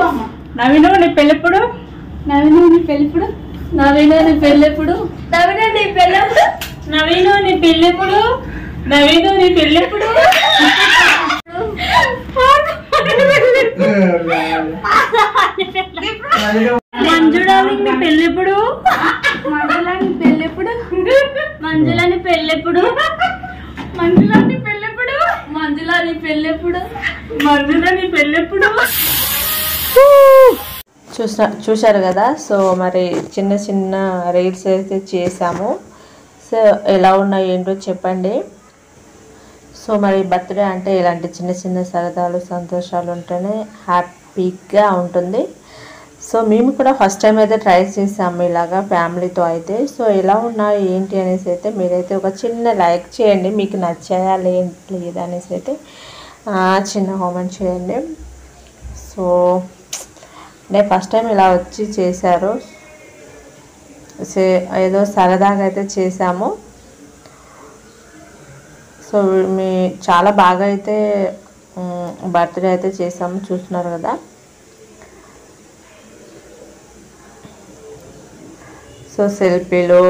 నవీను నీ పెళ్ళెప్పుడు నవీను నీ పెళ్ళిప్పుడు నవీను నీ పెళ్ళెప్పుడు నవీను నీ పెళ్ళెప్పుడు నవీను నీ పెళ్ళెప్పుడు నవీను నీ పెళ్ళెప్పుడు మంజుడా నీ పెళ్ళెప్పుడు మంజుల నీ పెళ్ళెప్పుడు మంజుల నీ పెళ్ళెప్పుడు మంజుల నీ పెళ్ళెప్పుడు మంజుల నీ పెళ్ళెప్పుడు మంజుల నీ పెళ్ళెప్పుడు చూసా చూశారు కదా సో మరి చిన్న చిన్న రీల్స్ అయితే చేసాము సో ఎలా ఉన్నాయి ఏంటో చెప్పండి సో మరి బర్త్డే అంటే ఇలాంటి చిన్న చిన్న సరదాలు సంతోషాలు ఉంటేనే హ్యాపీగా ఉంటుంది సో మేము కూడా ఫస్ట్ టైం అయితే ట్రై చేసాము ఇలాగా ఫ్యామిలీతో అయితే సో ఎలా ఉన్నాయి ఏంటి అనేసి అయితే మీరైతే ఒక చిన్న లైక్ చేయండి మీకు నచ్చాయా లే- లేదా అనేసి అయితే ఆ, చిన్న కామెంట్ చేయండి సో నేను ఫస్ట్ టైం ఇలా వచ్చి చేశారు సే- ఏదో సరదాగా అయితే చేశాము సో మీ చాలా బాగా అయితే బర్త్డే అయితే చేసాము చూస్తున్నారు కదా సో సెల్ఫీలు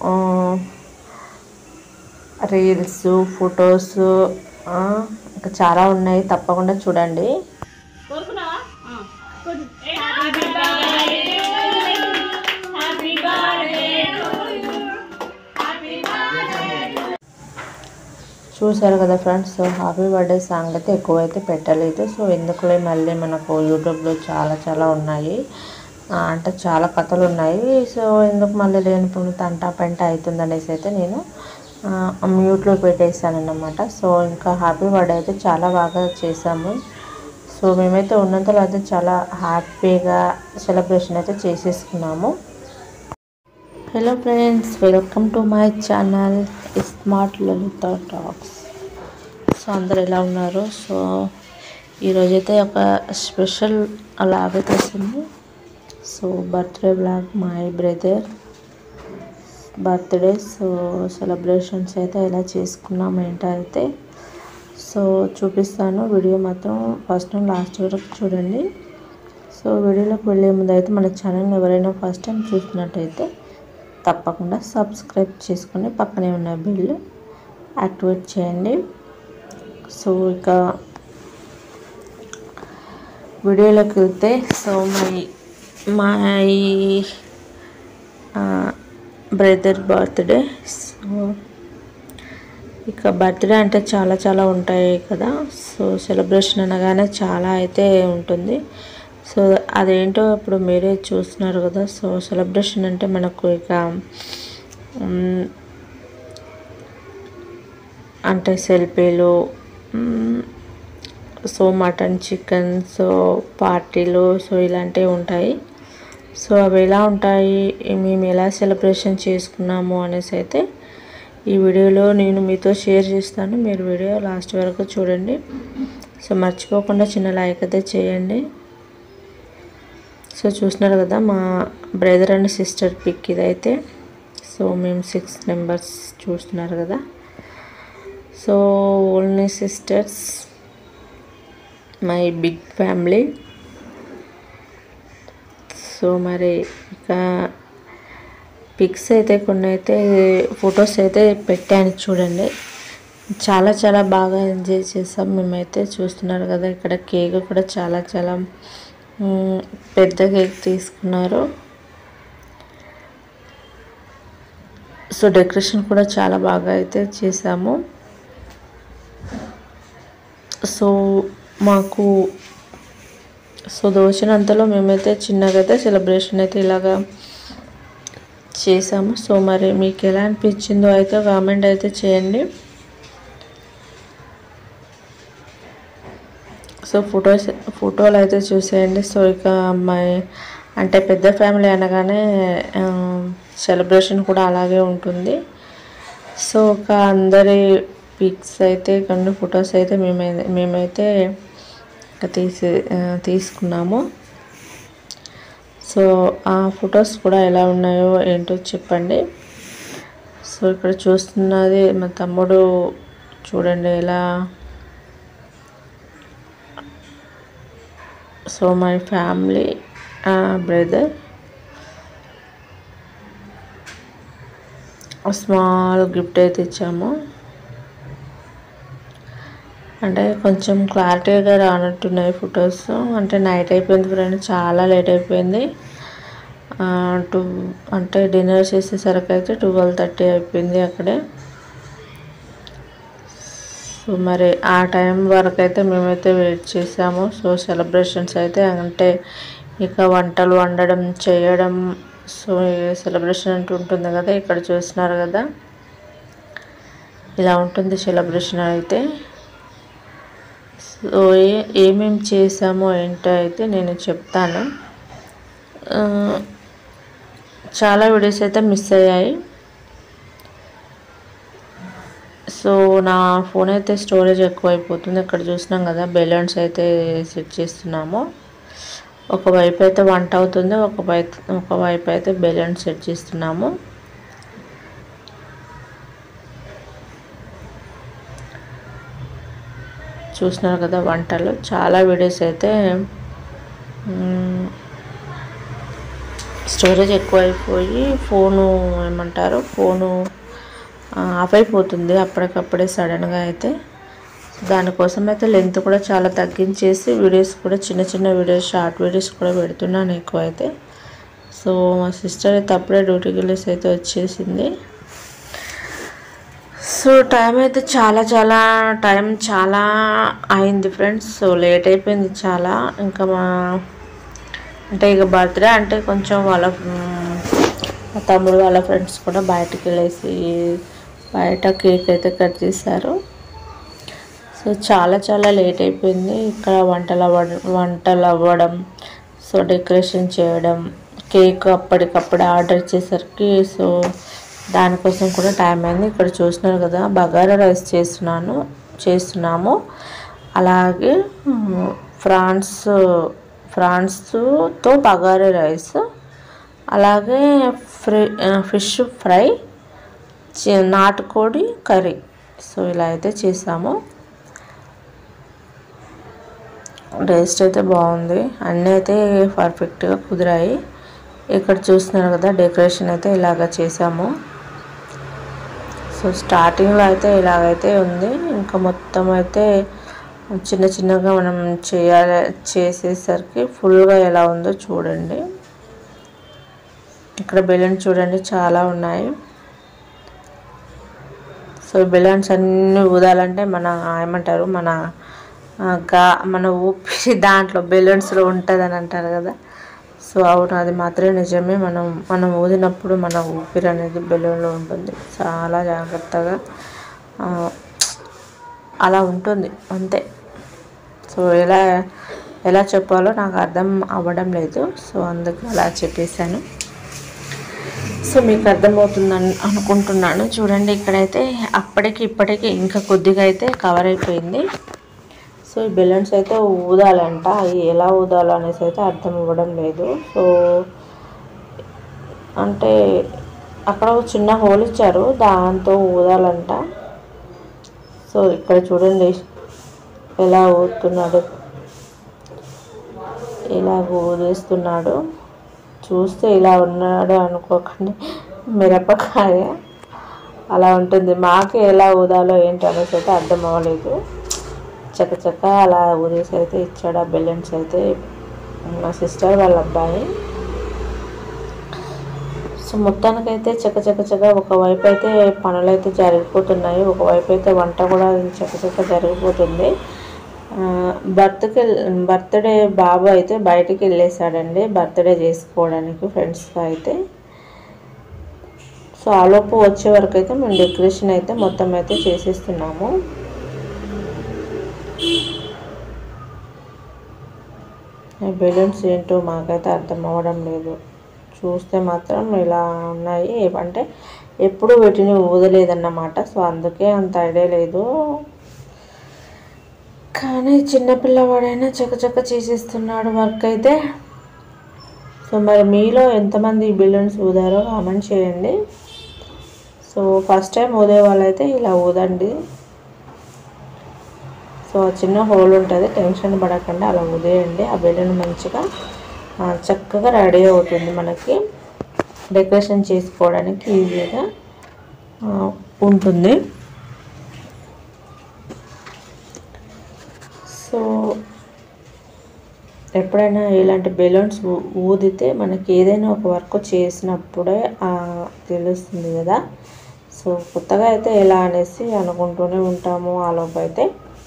రీల్స్ ఫొటోస్ ఇంకా చాలా ఉన్నాయి తప్పకుండా చూడండి కోరుకున్నావా హ్యాపీ బర్త్డే హ్యాపీ బర్త్డే చూసారు కదా friends so happy birthday song అయితే ఎక్కువైతే పెట్టలేదు సో ఎందుకులే మళ్ళీ మనకు యూట్యూబ్లో చాలా చాలా ఉన్నాయి ఆ, అంటే చాలా కథలు ఉన్నాయి సో ఎందుకు మళ్ళీ లేని పుణ్య తంట పెంట అవుతుంది అనేసి అయితే నేను ఆ, మ్యూట్లో పెట్టేసాను అన్నమాట సో ఇంకా హ్యాపీ బర్త్డే అయితే చాలా బాగా చేసాము సో మేమైతే ఉన్నంతలో అయితే చాలా హ్యాపీగా సెలబ్రేషన్ అయితే చేసేసుకున్నాము hello friends welcome to my channel smart Lalitha talks so అందరు ఎలా ఉన్నారు సో ఈరోజైతే ఒక స్పెషల్ లాగ్ అయితే వస్తుంది so birthday blog my brother birthday so celebrations అయితే ఎలా చేసుకున్నాం ఏంటో అయితే సో చూపిస్తాను వీడియో మాత్రం ఫస్ట్ నుండి లాస్ట్ వరకు చూడండి సో వీడియోలోకి వెళ్ళే ముందు అయితే మన ఛానల్ ఎవరైనా ఫస్ట్ టైం చూసినట్టయితే తప్పకుండా సబ్స్క్రైబ్ చేసుకొని పక్కనే ఉన్న బిల్ యాక్టివేట్ చేయండి సో ఇక వీడియోలోకి వెళ్తే so my my brother birthday so ఇక బర్త్డే అంటే చాలా చాలా ఉంటాయి కదా సో సెలబ్రేషన్ అనగానే చాలా అయితే ఉంటుంది సో అదేంటో ఇప్పుడు మీరే చూస్తున్నారు కదా సో సెలబ్రేషన్ అంటే మనకు ఇక మ్, అంటే సెల్ఫీలు మ్, సో మటన్ చికెన్ సో పార్టీలు సో ఇలాంటివి ఉంటాయి సో అవి ఎలా ఉంటాయి మేము ఎలా సెలబ్రేషన్ చేసుకున్నాము అనేసి అయితే ఈ వీడియోలో నేను మీతో షేర్ చేస్తాను మీరు వీడియో లాస్ట్ వరకు చూడండి సో మర్చిపోకుండా చిన్న లైక్ అయితే చేయండి సో చూస్తున్నారు కదా మా బ్రదర్ అండ్ సిస్టర్ పిక్ ఇదైతే సో మేము సిక్స్ మెంబర్స్ చూస్తున్నారు కదా so only sisters my big family so మరి ఇక పిక్స్ అయితే కొన్ని అయితే ఫొటోస్ అయితే పెట్టాను చూడండి చాలా చాలా బాగా ఎంజాయ్ చేసాం మేమైతే చూస్తున్నారు కదా ఇక్కడ కేక్ కూడా చాలా చాలా మ్, పెద్ద కేక్ తీసుకున్నారు సో డెకరేషన్ కూడా చాలా బాగా అయితే చేసాము సో మాకు సో దోచినంతలో మేమైతే చిన్నగా అయితే సెలబ్రేషన్ అయితే ఇలాగా చేసాము సో మరి మీకు ఎలా అనిపించిందో అయితే కామెంట్ అయితే చేయండి సో ఫొటోస్ ఫోటోలు అయితే చూసేయండి సో ఇక అమ్మాయి అంటే పెద్ద ఫ్యామిలీ అనగానే సెలబ్రేషన్ కూడా అలాగే ఉంటుంది సో ఒక అందరి పిక్స్ అయితే కొన్ని ఫొటోస్ అయితే మేమై మేమైతే ఇక తీసి ఆ, తీసుకున్నాము సో ఆ ఫొటోస్ కూడా ఎలా ఉన్నాయో ఏంటో చెప్పండి సో ఇక్కడ చూస్తున్నది మా తమ్ముడు చూడండి ఎలా so my family brother small gift అయితే ఇచ్చాము అంటే కొంచెం క్లారిటీగా రానట్టున్నాయి ఫొటోస్ అంటే నైట్ అయిపోయింది ఫ్రెండ్ చాలా లేట్ అయిపోయింది టూ అంటే డిన్నర్ చేసేసరికి అయితే ట్వెల్వ్ థర్టీ అయిపోయింది అక్కడే సో మరి ఆ టైం వరకు అయితే మేమైతే వెయిట్ చేసాము సో సెలబ్రేషన్స్ అయితే అంటే ఇక వంటలు వండడం చేయడం సో సెలబ్రేషన్ అంటూ ఉంటుంది కదా ఇక్కడ చూస్తున్నారు కదా ఇలా ఉంటుంది సెలబ్రేషన్ అయితే సో ఏ ఏమేమి చేసామో ఏంటో అయితే నేను చెప్తాను ఆ, చాలా వీడియోస్ అయితే మిస్ అయ్యాయి సో నా ఫోన్ అయితే స్టోరేజ్ ఎక్కువైపోతుంది ఇక్కడ చూసినాం కదా బెలూన్స్ అయితే సెట్ చేస్తున్నాము ఒకవైపు అయితే వంట అవుతుంది ఒక వైపు ఒకవైపు అయితే బెలూన్స్ సెట్ చేస్తున్నాము చూస్తున్నారు కదా వంటలు చాలా వీడియోస్ అయితే మ్, స్టోరేజ్ ఎక్కువైపోయి ఫోను ఏమంటారు ఫోను ఆ, ఆఫ్ అయిపోతుంది అప్పటికప్పుడే సడన్గా అయితే దానికోసం అయితే లెంత్ కూడా చాలా తగ్గించేసి వీడియోస్ కూడా చిన్న చిన్న వీడియోస్ షార్ట్ వీడియోస్ కూడా పెడుతున్నాను ఎక్కువ అయితే సో మా సిస్టర్ అయితే అప్పుడే డ్యూటీకి వెళ్ళేసి అయితే వచ్చేసింది సో టైం అయితే చాలా చాలా టైం చాలా అయింది ఫ్రెండ్స్ సో లేట్ అయిపోయింది చాలా ఇంకా మా అంటే ఇక బర్త్డే అంటే కొంచెం వాళ్ళ మ్, మా తమ్ముడు వాళ్ళ ఫ్రెండ్స్ కూడా బయటకు వెళ్ళేసి బయట కేక్ అయితే కట్ చేశారు సో చాలా చాలా లేట్ అయిపోయింది ఇక్కడ వంటలు అవ్వడం వంటలు అవ్వడం సో డెకరేషన్ చేయడం కేక్ అప్పటికప్పుడు ఆర్డర్ ఇచ్చేసరికి సో దానికోసం కూడా టైం అయింది ఇక్కడ చూస్తున్నారు కదా బగారా రైస్ చేస్తున్నాను చేస్తున్నాము అలాగే మ్, ఫ్రాన్స్ ఫ్రాన్స్తో బగారా రైస్ అలాగే ఫ్రై ఫిష్ ఫ్రై చి- నాటుకోడి కర్రీ సో ఇలా అయితే చేసాము టేస్ట్ అయితే బాగుంది అన్నీ అయితే పర్ఫెక్ట్గా కుదిరాయి ఇక్కడ చూస్తున్నారు కదా డెకరేషన్ అయితే ఇలాగ చేసాము సో స్టార్టింగ్లో అయితే ఇలాగైతే ఉంది ఇంకా మొత్తం అయితే చిన్న చిన్నగా మనం చేయాలి చేసేసరికి ఫుల్గా ఎలా ఉందో చూడండి ఇక్కడ బెలూన్స్ చూడండి చాలా ఉన్నాయి సో బెలూన్స్ అన్నీ ఊదాలంటే మన ఏమంటారు మన ఆ, గా మన ఊపిరి దాంట్లో బెలూన్స్లో ఉంటుంది అని అంటారు కదా సో అవును అది మాత్రమే నిజమే మనం మనం ఊదినప్పుడు మన ఊపిరి అనేది బెలూన్లో ఉంటుంది చాలా జాగ్రత్తగా ఆ, అలా ఉంటుంది అంతే సో ఎలా ఎలా చెప్పాలో నాకు అర్థం అవ్వడం లేదు సో అందుకే అలా చెప్పేశాను సో మీకు అర్థమవుతుందని అనుకుంటున్నాను చూడండి ఇక్కడైతే అప్పటికి ఇప్పటికి ఇంకా కొద్దిగా అయితే కవర్ అయిపోయింది సో ఈ బెలూన్స్ అయితే ఊదాలంట అవి ఎలా ఊదాలో అనేసి అయితే అర్థం ఇవ్వడం లేదు సో అంటే అక్కడ ఒక చిన్న హోల్ ఇచ్చారు దాంతో ఊదాలంట సో ఇక్కడ చూడండి ఎలా ఊదుతున్నాడు ఇలా ఊదేస్తున్నాడు చూస్తే ఇలా ఉన్నాడు అనుకోకండి మిరపకాయ అలా ఉంటుంది మాకు ఎలా ఊదాలో ఏంటి అనేసి అయితే అర్థం అవ్వలేదు చకచక అలా ఊదేసి అయితే ఇచ్చాడు ఆ బెలూన్స్ అయితే మా సిస్టర్ వాళ్ళ అబ్బాయి సో మొత్తానికైతే చక చక చక ఒకవైపు అయితే పనులు అయితే జరిగిపోతున్నాయి ఒకవైపు అయితే వంట కూడా చక చక జరిగిపోతుంది బర్త్కి బర్త్డే బాబు అయితే బయటికి వెళ్ళేసాడండి బర్త్డే చేసుకోవడానికి ఫ్రెండ్స్తో అయితే సో ఆలోపు వచ్చే వరకు అయితే మేము డెకరేషన్ అయితే మొత్తం అయితే చేసేస్తున్నాము ఈ బెలూన్స్ ఏంటో మాకైతే అర్థం అవ్వడం లేదు చూస్తే మాత్రం ఇలా ఉన్నాయి అంటే ఎప్పుడు వీటిని ఊదలేదన్నమాట సో అందుకే అంత ఐడియా లేదు కానీ చిన్నపిల్లవాడైనా చకచక చేసేస్తున్నాడు వర్క్ అయితే సో మరి మీలో ఎంతమంది ఈ బెలూన్స్ ఊదారో కామెంట్ చేయండి సో ఫస్ట్ టైం ఊదే వాళ్ళైతే ఇలా ఊదండి సో సో ఆ చిన్న హోల్ ఉంటుంది టెన్షన్ పడకుండా అలా ఉదేయండి ఆ బెలూన్ మంచిగా ఆ, చక్కగా రెడీ అవుతుంది మనకి డెకరేషన్ చేసుకోవడానికి ఈజీగా ఆ, ఉంటుంది సో ఎప్పుడైనా ఇలాంటి బెలూన్స్ ఊ- ఊదితే మనకి ఏదైనా ఒక వర్క్ చేసినప్పుడే ఆ, తెలుస్తుంది కదా సో కొత్తగా అయితే ఎలా అనేసి అనుకుంటూనే ఉంటాము ఆ లోపు అయితే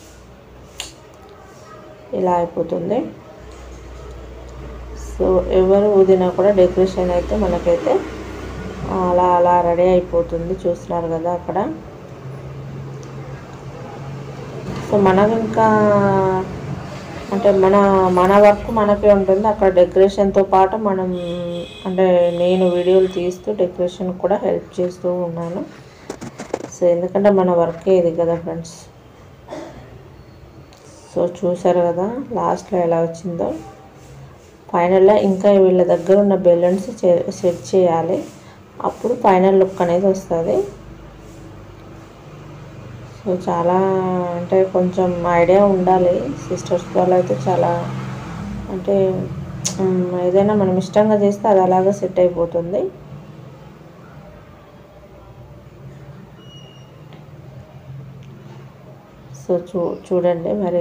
ఇలా అయిపోతుంది సో ఎవరు ఊదినా కూడా డెకరేషన్ అయితే మనకైతే అలా అలా రెడీ అయిపోతుంది చూస్తున్నారు కదా అక్కడ సో మనకు ఇంకా అంటే మన మన వర్క్ మనకే ఉంటుంది అక్కడ డెకరేషన్తో పాటు మనం అంటే నేను వీడియోలు తీస్తూ డెకరేషన్ కూడా హెల్ప్ చేస్తూ ఉన్నాను సో ఎందుకంటే మన వర్కే ఇది కదా ఫ్రెండ్స్ సో చూసారు కదా లాస్ట్లో ఎలా వచ్చిందో ఫైనల్లో ఇంకా వీళ్ళ దగ్గర ఉన్న బెలూన్స్ సెట్ చేయాలి అప్పుడు ఫైనల్ లుక్ అనేది వస్తుంది సో చాలా అంటే కొంచెం ఐడియా ఉండాలి సిస్టర్స్ వాళ్ళు అయితే చాలా అంటే మ్, ఏదైనా మనం ఇష్టంగా చేస్తే అది అలాగా సెట్ అయిపోతుంది సో చూ చూడండి మరి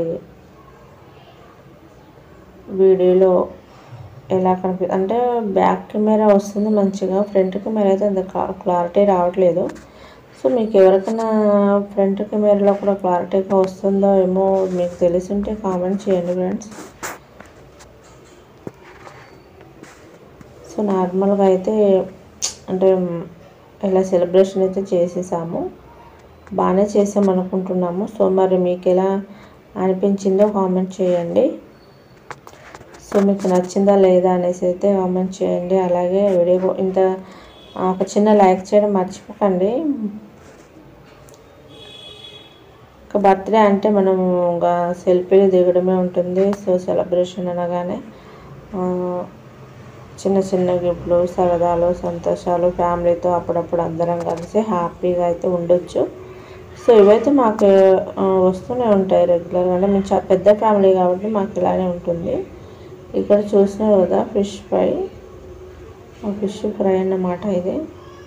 వీడియోలో ఎలా కనిపి అంటే బ్యాక్ కెమెరా వస్తుంది మంచిగా ఫ్రంట్ కెమెరా అయితే అంత క్లారిటీ రావట్లేదు సో మీకు ఎవరికైనా ఫ్రంట్ కెమెరాలో కూడా క్లారిటీగా వస్తుందో ఏమో మీకు తెలిసింటే కామెంట్ చేయండి ఫ్రెండ్స్ సో నార్మల్గా అయితే అంటే ఇలా సెలబ్రేషన్ అయితే చేసేసాము బాగానే చేసాం అనుకుంటున్నాము సో మరి మీకు ఎలా అనిపించిందో కామెంట్ చేయండి సో మీకు నచ్చిందా లేదా అనేసి అయితే కామెంట్ చేయండి అలాగే వీడియో ఇంత ఆ, ఒక చిన్న లైక్ చేయడం మర్చిపోకండి ఒక బర్త్డే అంటే మనం ఒక సెల్ఫీలు దిగడమే ఉంటుంది సో సెలబ్రేషన్ అనగానే ఆ, చిన్న చిన్న గిఫ్ట్లు సరదాలు సంతోషాలు ఫ్యామిలీతో అప్పుడప్పుడు అందరం కలిసి హ్యాపీగా అయితే ఉండొచ్చు సో ఇవైతే మాకు ఆ, వస్తూనే ఉంటాయి రెగ్యులర్గా అంటే మేము చా- పెద్ద ఫ్యామిలీ కాబట్టి మాకు ఇలానే ఉంటుంది ఇక్కడ చూసినారు కదా ఫిష్ ఫ్రై ఫిష్ ఫ్రై అన్నమాట ఇది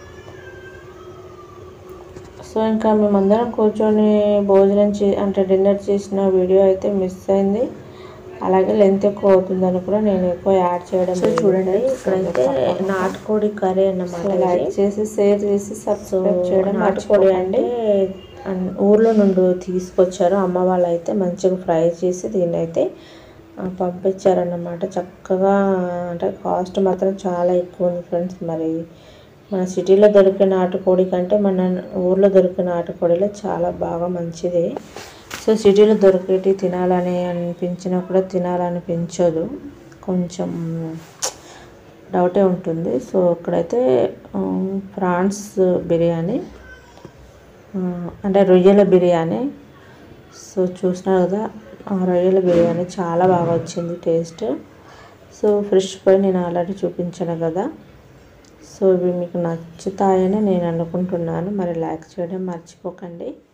సో ఇంకా మేమందరం కూర్చొని భోజనం చే అంటే డిన్నర్ చేసిన వీడియో అయితే మిస్ అయింది అలాగే లెంత్ ఎక్కువ అవుతుందని కూడా నేను ఎక్కువ యాడ్ చేయడం సో లేదు. చూడండి, సో ఇక్కడైతే తప్పకుండా నాటుకోడి కర్రీ అన్నమాట సో ఇది. లైక్ చేసి షేర్ చేసి సో సబ్స్క్రైబ్ చేయడం నాటుకోడి మర్చిపోకండి అంటే అన్- ఊర్లో నుండి తీసుకొచ్చారు అమ్మ వాళ్ళు అయితే మంచిగా ఫ్రై చేసి దీన్ని అయితే ఆ, పంపించారన్నమాట చక్కగా అంటే కాస్ట్ మాత్రం చాలా ఎక్కువ ఉంది ఫ్రెండ్స్ మరి మన సిటీలో దొరికే నాటుకోడి కంటే మన ఊర్లో దొరికే నాటుకోడిలో చాలా బాగా మంచిది సో సిటీలో దొరికేటి తినాలని అనిపించినా కూడా తినాలనిపించదు కొంచెం డౌటే ఉంటుంది సో ఇక్కడైతే ఆ, ప్రాన్స్ బిర్యానీ ఆ, అంటే రొయ్యల బిర్యానీ సో చూసినారు కదా ఆ రొయ్యల బిర్యానీ చాలా బాగా వచ్చింది టేస్ట్ సో ఫ్రెష్ పై నేను ఆల్రెడీ చూపించాను కదా సో ఇవి మీకు నచ్చుతాయని నేను అనుకుంటున్నాను మరి లైక్ చేయడం మర్చిపోకండి